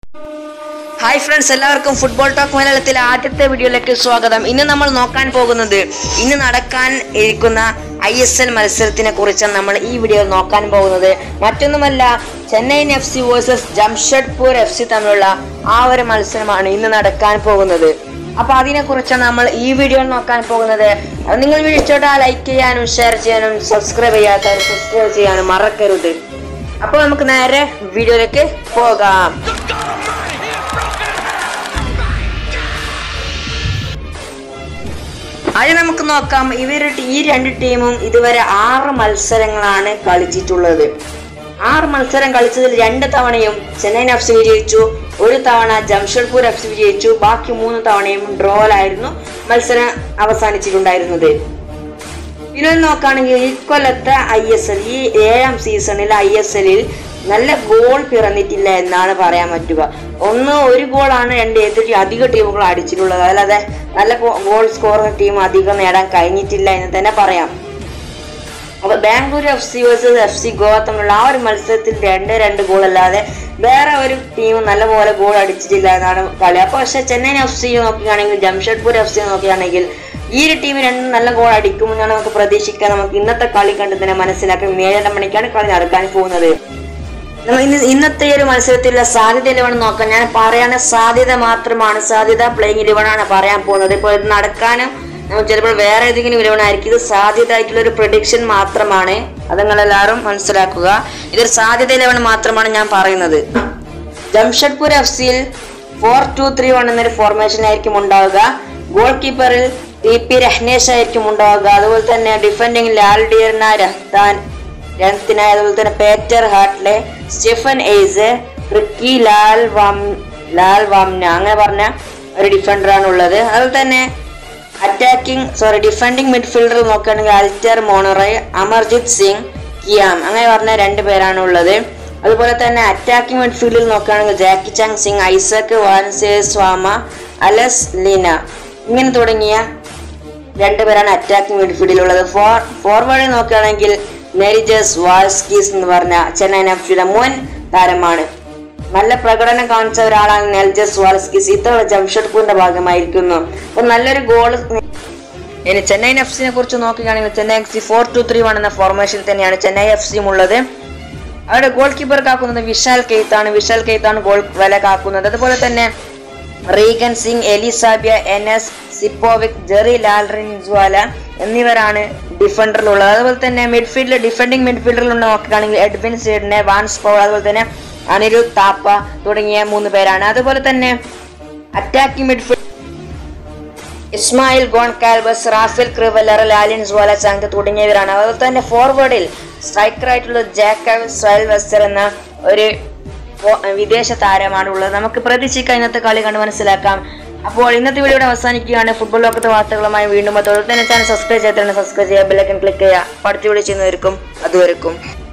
hi friends എല്ലാവർക്കും football talk മലയാളത്തിലെ ആദ്യത്തെ വീഡിയോയിലേക്ക് സ്വാഗതം ഇന്ന് നമ്മൾ നോക്കാൻ പോകുന്നത് ഇന്ന് നടക്കാൻ ഇരിക്കുന്ന ഐ എസ് എൽ മത്സരത്തിനെ കുറിച്ചാണ് നമ്മൾ ഈ വീഡിയോയിൽ നോക്കാൻ പോകുന്നത് മറ്റൊന്നുമല്ല Chennaiyin F C versus Jamshedpur F C തമ്മിലുള്ള ആ ഒരു മത്സരമാണ് ഇന്ന് നടക്കാൻ പോകുന്നത് അപ്പൊ അതിനെ കുറിച്ചാണ് നമ്മൾ ഈ വീഡിയോയിൽ നോക്കാൻ പോകുന്നത് അപ്പൊ നിങ്ങൾ വീഡിയോ ഇഷ്ടപ്പെട്ടാൽ ലൈക്ക് ചെയ്യാനും ഷെയർ ചെയ്യാനും സബ്സ്ക്രൈബ് ചെയ്യാത്തവർ സബ്സ്ക്രൈബ് ചെയ്യാനും മറക്കരുത് അപ്പോൾ നമുക്ക് നേരെ വീഡിയോയിലേക്ക് പോകാം ആദ്യം നമുക്ക് നോക്കാം ഇവർ ഈ രണ്ട് ടീമും ഇതുവരെ ആറ് മത്സരങ്ങളാണ് കളിച്ചിട്ടുള്ളത് ആറ് മത്സരം കളിച്ചതിൽ രണ്ട് തവണയും ചെന്നൈയിൻ എഫ് സി വിജയിച്ചു ഒരു തവണ ജംഷഡ്പൂർ എഫ് സി വിജയിച്ചു ബാക്കി മൂന്ന് തവണയും ഡ്രോയിലായിരുന്നു മത്സരം അവസാനിച്ചിട്ടുണ്ടായിരുന്നത് പിന്നെ നോക്കുകയാണെങ്കിൽ ഇക്കൊല്ലത്തെ ഐ എസ് എൽ ഈ ഏഴാം സീസണിൽ ഐ എസ് എല്ലിൽ നല്ല ഗോൾ പിറന്നിട്ടില്ല എന്നാണ് പറയാൻ പറ്റുക ഒന്ന് ഒരു ഗോളാണ് രണ്ട് എതിർ അധിക ടീമുകൾ അടിച്ചിട്ടുള്ളത് അല്ലാതെ നല്ല ഗോൾ സ്കോർ ടീം അധികം നേടാൻ കഴിഞ്ഞിട്ടില്ല എന്ന് തന്നെ പറയാം അപ്പൊ Bangalore F C versus F C Goa തമ്മിലുള്ള ആ ഒരു മത്സരത്തിൽ രണ്ട് രണ്ട് ഗോൾ അല്ലാതെ വേറെ ഒരു ടീം നല്ലപോലെ ഗോൾ അടിച്ചിട്ടില്ല എന്നാണ് കളി അപ്പൊ പക്ഷെ ചെന്നൈയിൻ എഫ് സി നോക്കുകയാണെങ്കിൽ ജംഷഡ്പൂർ എഫ് സി നോക്കുകയാണെങ്കിൽ ഈ ഒരു ടീം രണ്ടും നല്ല ഗോൾ അടിക്കുമെന്നാണ് നമുക്ക് പ്രതീക്ഷിക്കാൻ നമുക്ക് ഇന്നത്തെ കളി കണ്ട് തന്നെ മനസ്സിലാക്കും ഏഴര മണിക്കാണ് കളി നടക്കാൻ പോകുന്നത് നമ്മൾ ഇന്ന് ഇന്നത്തെ ഈ ഒരു മത്സരത്തിലുള്ള സാധ്യത ഇലവൺ നോക്കാം ഞാൻ പറയാൻ സാധ്യത മാത്രമാണ് സാധ്യത പ്ലേയിങ് ഇലവണാണ് പറയാൻ പോകുന്നത് ഇപ്പോൾ ഇത് നടക്കാനും നമുക്ക് ചിലപ്പോൾ വേറെ ഏതെങ്കിലും ഇലവണായിരിക്കും ഇത് സാധ്യത ആയിട്ടുള്ള ഒരു പ്രഡിക്ഷൻ മാത്രമാണ് അത് നിങ്ങൾ എല്ലാവരും മനസ്സിലാക്കുക ഇതൊരു സാധ്യത ഇലവൺ മാത്രമാണ് ഞാൻ പറയുന്നത് ജംഷഡ്പൂർ എഫ് സിയിൽ ഫോർ ടു ത്രീ വൺ എന്നൊരു ഫോർമേഷൻ ആയിരിക്കും ഉണ്ടാവുക ഗോൾ കീപ്പറിൽ ടി പി രഹ്നേഷ് ആയിരിക്കും ഉണ്ടാവുക അതുപോലെ തന്നെ ഡിഫൻഡിങ് ലാൽ ഡിയർന രഹ്താൻ രൺത്തിനായി അതുപോലെ തന്നെ Peter Hartley Stephen Eze Ricky Lal Vam Lal വാംന അങ്ങനെ പറഞ്ഞ ഒരു ഡിഫൻഡറാണ് ഉള്ളത് അതുപോലെ തന്നെ അറ്റാക്കിംഗ് സോറി ഡിഫൻഡിങ് മിഡ്ഫീൽഡർ നോക്കുകയാണെങ്കിൽ അൽറ്റർ മോണറൈ അമർജിത് സിംഗ് കിയാം അങ്ങനെ പറഞ്ഞ രണ്ട് പേരാണ് ഉള്ളത് അതുപോലെ തന്നെ അറ്റാക്കിംഗ് മിഡ്ഫീൽഡിൽ നോക്കുകയാണെങ്കിൽ Jackichand Singh Isaac Vanmalsawma Alex Lima ഇങ്ങനെ തുടങ്ങിയ രണ്ടുപേരാണ് അറ്റാക്കിംഗ് മിഡ്ഫീൽഡിലുള്ളത് ഫോർ ഫോർവേഡ് നോക്കുകയാണെങ്കിൽ നെരിജസ് വാസ്കീസ് എന്ന് പറഞ്ഞ ചെന്നൈയിൻ എഫ് സിയുടെ മുൻ താരമാണ് നല്ല പ്രകടനം കാണിച്ച ഒരാളാണ് നെൽജസ് വാൽസ്കിസ് ഇത്തവണ ജംഷഡ്പൂരിന്റെ ഭാഗമായിരിക്കുന്നു അപ്പൊ നല്ലൊരു ഗോൾ ഇനി ചെന്നൈയിൻ എഫ് സിനെ കുറിച്ച് നോക്കുകയാണെങ്കിൽ Chennai F C four two three one എന്ന ഫോർമേഷൻ തന്നെയാണ് ചെന്നൈ എഫ് സിയും ഉള്ളത് അവരുടെ ഗോൾ കീപ്പർ കാക്കുന്നത് വിശാൽ കെയ്ത്താണ് വിശാൽ കെയ്ത്താണ് ഗോൾ വില കാക്കുന്നത് അതുപോലെ തന്നെ Reagan Singh Eli Sabia N S Sipovic Jerry Lalrinzuala എന്നിവരാണ് ഡിഫൻഡറിലുള്ളത് അതുപോലെ തന്നെ മിഡ്ഫീൽഡിൽ ഡിഫൻഡിങ് മിഡ്ഫീൽഡറിൽ നോക്കുകയാണെങ്കിൽ എഡ്വിൻ സീഡിനെ വാൻസ് പവർ അതുപോലെ തന്നെ അനിരുദ്ധ് താപ്പ തുടങ്ങിയ മൂന്ന് പേരാണ് അതുപോലെ തന്നെ attacking midfield Ismail Goncalves Rafael Crivellaro Lallianzuala Chhangte തുടങ്ങിയവരാണ് അതുപോലെ തന്നെ ഫോർവേഡിൽ സ്ട്രൈക്കർ ആയിട്ടുള്ള ജാക്കബ് സ്വയൽ വെസ്റ്റർ എന്ന ഒരു ഫോ- വിദേശ താരമാണ് ഉള്ളത് നമുക്ക് പ്രതീക്ഷിക്കാം ഇന്നത്തെ കളി കണ്ട് മനസ്സിലാക്കാം അപ്പോൾ ഇന്നത്തെ വീഡിയോ ഇവിടെ അവസാനിക്കുകയാണ് ഫുട്ബോൾ ലോകത്തെ വാർത്തകളുമായി വീണ്ടും അതുപോലെ തന്നെ ചാനൽ സബ്സ്ക്രൈബ് ചെയ്തിട്ടുണ്ട് സബ്സ്ക്രൈബ് ചെയ്യുക ബെല്ലൈക്കൻ ക്ലിക്ക് ചെയ്യുക പഠിച്ചു വിളിച്ചു അതുവരെക്കും